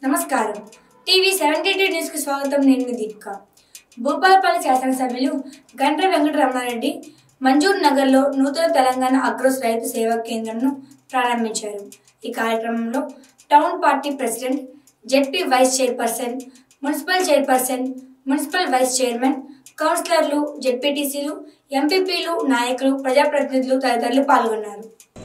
నమస్కారం TV seventy two న్యూస్కి స్వాగతం నేను మీ దీపిక భూపాలపల్లి శాసనసభ్యులు గండ్ర వెంకటరమణారెడ్డి మంజూర్ నగర్లో నూతన తెలంగాణ అగ్రోస్ రైతు సేవా కేంద్రంను ప్రారంభించారు ఈ కార్యక్రమంలో town party president ZP vice chairperson municipal chairperson municipal vice chairman కౌన్సిలర్లు జెడ్పీటీసీలు ఎంపీపీలు నాయకులు ప్రజాప్రతినిధులు తదితరులు పాల్గొన్నారు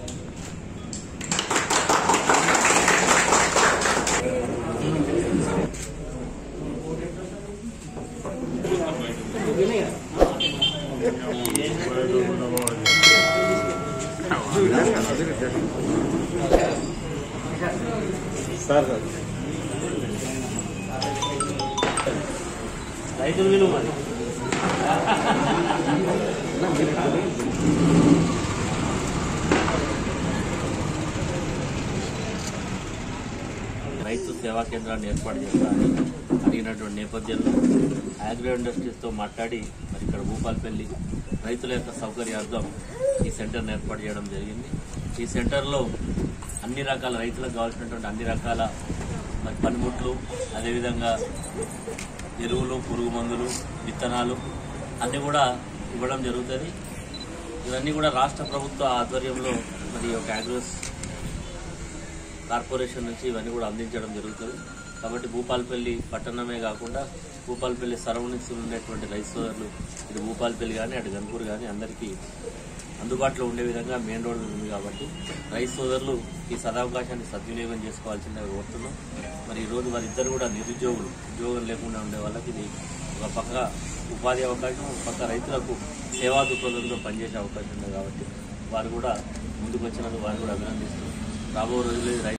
సార్ సార్ రైతులు విలువ మరి రైతు సేవా కేంద్రాన్ని ఏర్పాటు చేస్తారని అడిగినటువంటి నేపథ్యంలో ఆగ్రో ఇండస్ట్రీస్తో మాట్లాడి మరి ఇక్కడ భూపాలపల్లి రైతుల యొక్క సౌకర్యార్థం ఈ సెంటర్ని ఏర్పాటు చేయడం జరిగింది ఈ సెంటర్లో అన్ని రకాల రైతులకు కావాల్సినటువంటి అన్ని రకాల మరి పనిముట్లు అదేవిధంగా ఎరువులు పురుగు మందులు విత్తనాలు అన్నీ కూడా ఇవ్వడం జరుగుతుంది ఇవన్నీ కూడా రాష్ట్ర ప్రభుత్వ ఆధ్వర్యంలో మరి ఒక అగ్రోస్ కార్పొరేషన్ నుంచి ఇవన్నీ కూడా అందించడం జరుగుతుంది కాబట్టి భూపాలపల్లి పట్టణమే కాకుండా భూపాలపల్లి సరౌండింగ్స్ ఉండేటువంటి రైతు సోదరులు ఇటు భూపాలపల్లి కానీ అటు గన్పూర్ కానీ అందరికీ అందుబాటులో ఉండే విధంగా మెయిన్ రోడ్ ఉంది కాబట్టి రైతు సోదరులు ఈ సదావకాశాన్ని సద్వినియోగం చేసుకోవాల్సిందిగా కోరుతున్నాం మరి ఈరోజు వారిద్దరు కూడా నిరుద్యోగులు ఉద్యోగం లేకుండా ఉండే వాళ్ళకి ఇది ఒక పక్క ఉపాధి అవకాశం ఒక పక్క రైతులకు సేవా దృక్పథంతో పనిచేసే అవకాశం ఉంది కాబట్టి వారు కూడా ముందుకు వచ్చినందుకు వారిని కూడా అభినందిస్తూ రాబో రోజుల్లో ఇది రైతు